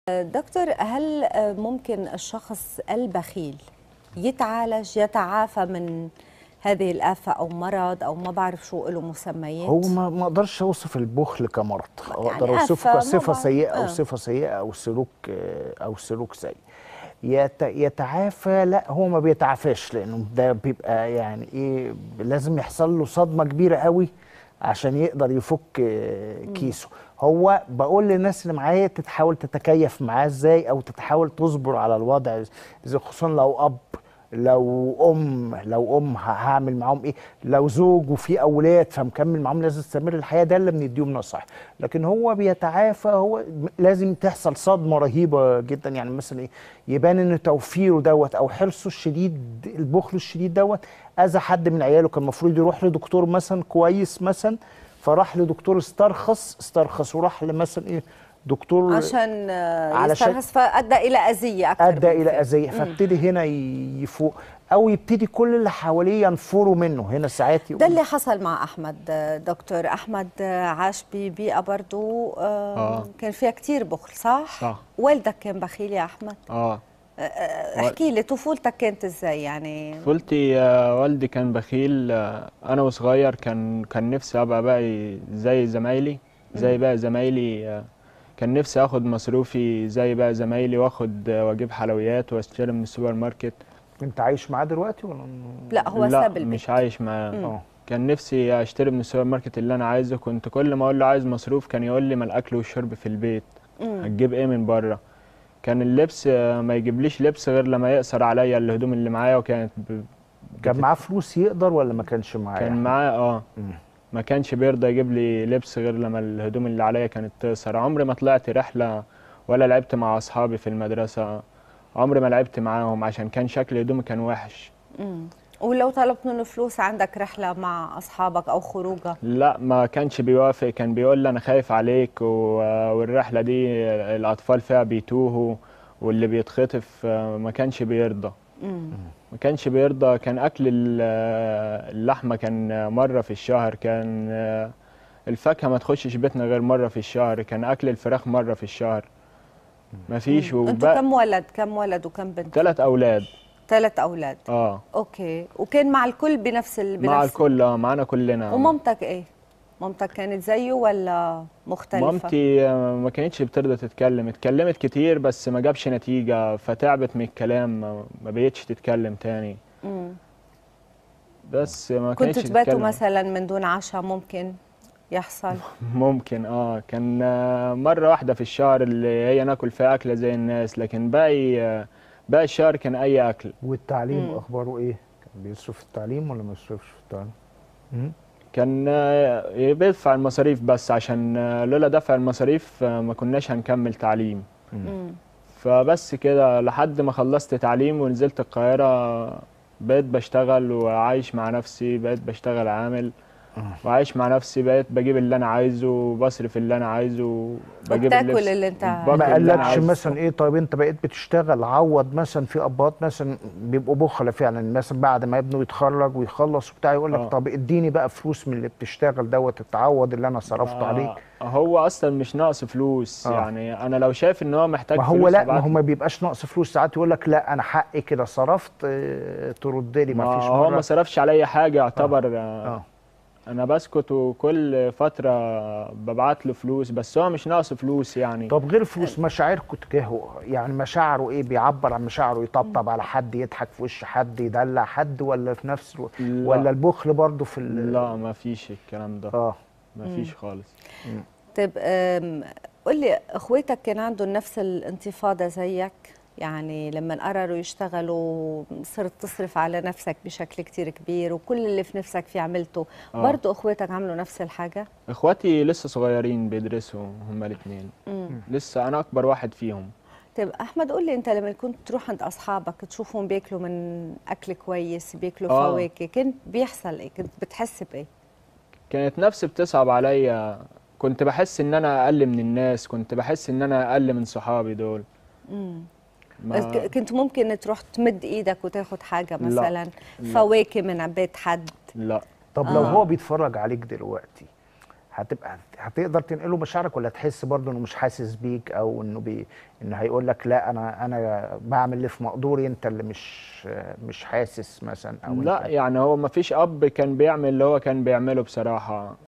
دكتور هل ممكن الشخص البخيل يتعالج يتعافى من هذه الآفة أو مرض أو ما بعرف شو له مسميات هو ما ما اقدرش اوصف البخل كمرض يعني اقدر آفة، اوصفه ما كصفه بعرف. سيئه او آه. صفه سيئه او سلوك آه، او سلوك سيء يت- يتعافى لا هو ما بيتعافاش لانه ده بيبقى يعني ايه لازم يحصل له صدمه كبيره قوي عشان يقدر يفك آه، كيسه هو بقول للناس اللي معايا تتحاول تتكيف معاه ازاي او تتحاول تصبر على الوضع إذا خصوصا لو اب لو ام لو ام ه- هعمل معاهم ايه لو زوج وفي اولاد فمكمل معاهم لازم تستمر الحياه ده اللي بنديهم نصائح لكن هو بيتعافى هو م- لازم تحصل صدمه رهيبه جدا يعني مثلا ايه يبان ان توفيره دوت او حرصه الشديد البخل الشديد دوت اذى حد من عياله كان المفروض يروح لدكتور مثلا كويس مثلا فراح لدكتور استرخص استرخص وراح لمثلا ايه دكتور عشان آه، علشان- يسترخص فأدى إلى أذية أكثر ادى من الى كده. اذيه فابتدي هنا ي- يفوق او يبتدي كل اللي حواليه ينفروا منه هنا ساعات ده يقول اللي حصل مع احمد آه، دكتور احمد آه، عاش ببيئه برضو آه، آه. كان فيها كتير بخل صح صح. والدك كان بخيل يا احمد اه آه، احكي لي طفولتك كانت ازاي يعني طفولتي آه، والدي كان بخيل آه، انا وصغير كان كان نفسي ابقى بقى زي زمايلي زي بقى زمايلي آه، كان نفسي اخد مصروفي زي بقى زمايلي واخد آه، واجيب حلويات واشتري من السوبر ماركت انت عايش معاه دلوقتي ولا لا هو لا ساب البيت مش عايش معاه اه كان نفسي اشتري من السوبر ماركت اللي انا عايزه كنت كل ما اقول له عايز مصروف كان يقول لي ما الاكل والشرب في البيت مم. هتجيب ايه من بره كان اللبس آه، ما يجيبليش لبس غير لما يقصر عليا الهدوم اللي معايا وكانت ب... كان معاه فلوس يقدر ولا ما كانش معاه كان يعني؟ معاه اه مم. ما كانش بيرضى يجيب لي لبس غير لما الهدوم اللي عليا كانت تقصر عمري ما طلعت رحلة ولا لعبت مع أصحابي في المدرسة عمري ما لعبت معاهم عشان كان شكل هدومي كان وحش مم. ولو طلبت منه فلوس عندك رحله مع اصحابك او خروجه لا ما كانش بيوافق كان بيقول لي أنا خايف عليك و... والرحلة دي الأطفال فيها بيتوهوا واللي بيتخطف آه، ما كانش بيرضى مم. ما كانش بيرضى كان أكل ال- اللحمة كان مرة في الشهر كان آه، الفاكهة ما تخشش بيتنا غير مرة في الشهر كان أكل الفراخ مرة في الشهر ما فيش انتوا كم ولد كم ولد وكم بنت ثلاث أولاد ثلاث اولاد اه اوكي وكان مع الكل بنفس ال... بنفس مع الكل اه معانا كلنا ومامتك ايه مامتك كانت زيه ولا مختلفه مامتي آه، ما كانتش بترضى تتكلم اتكلمت كتير بس ما جابش نتيجة فتعبت من الكلام ما- ما بقتش تتكلم تاني مم. بس ما كانتش كنتوا تباتوا تتكلم. مثلا من دون عشاء ممكن يحصل ممكن اه كان آه، مرة واحدة في الشهر اللي هي ناكل فيها أكلة زي الناس لكن باقي آه، باقي الشهر كان أي أكل والتعليم مم. اخباره ايه؟ كان بيصرف في التعليم ولا ما يصرفش في التعليم؟ مم. كان آه، بيدفع المصاريف بس عشان آه، لولا دفع المصاريف آه، ما كناش هنكمل تعليم مم. فبس كده لحد ما خلصت تعليم ونزلت القاهرة بقيت بشتغل وعايش مع نفسي بقيت بشتغل عامل وعايش مع نفسي بقيت بجيب اللي انا عايزه وبصرف اللي انا عايزه بجيب وبتاكل اللبس اللي انت باكل ما اللي أنا قالكش عايزه. مثلا ايه طيب انت بقيت بتشتغل عوض مثلا في ابات مثلا بيبقوا بخله فعلا مثلا بعد ما ابنه يتخرج ويخلص وبتاع يقول لك آه. طب اديني بقى فلوس من اللي بتشتغل دوت تعوض اللي انا صرفته عليك آه، هو اصلا مش ناقص فلوس آه. يعني انا لو شايف ان هو محتاج ما هو فلوس لا ما هبعت هو ما بيبقاش ناقص فلوس ساعات يقول لك لا انا حقي كده صرفت اه، ترد لي ما ما فيش هو ما مره صرفش عليا حاجه يعتبر آه. اه انا بسكت وكل فتره ببعت له فلوس بس هو مش ناقص فلوس يعني طب غير فلوس مشاعركم تجاهه يعني مشاعره ايه بيعبر عن مشاعره يطبطب على حد يضحك في وش حد يدلع حد ولا في نفس الوقت لا. ولا البخل برضه في ال- لا ما فيش الكلام ده اه ما فيش خالص طيب أم، قول لي اخواتك كان عندهم نفس الانتفاضه زيك يعني لما قرروا يشتغلوا صرت تصرف على نفسك بشكل كتير كبير وكل اللي في نفسك فيه عملته آه. برضه اخواتك عملوا نفس الحاجه اخواتي لسه صغيرين بيدرسوا هما الاثنين مم. لسه انا اكبر واحد فيهم طيب احمد قول لي انت لما كنت تروح عند اصحابك تشوفهم بياكلوا من اكل كويس بياكلوا آه. فواكه كنت بيحصل ايه كنت بتحس بايه كانت نفسي بتصعب عليا كنت بحس ان انا اقل من الناس كنت بحس ان انا اقل من صحابي دول مم. ما ك- كنت ممكن تروح تمد ايدك وتاخد حاجه لا. مثلا لا. فواكه من بيت حد لا طب لو آه. هو بيتفرج عليك دلوقتي هتبقى هتقدر تنقله مشاعرك ولا تحس برضه انه مش حاسس بيك او انه بي انه هيقول لك لا انا انا بعمل اللي في مقدوري انت اللي مش مش حاسس مثلا او لا انت يعني هو ما فيش اب كان بيعمل اللي هو كان بيعمله بصراحه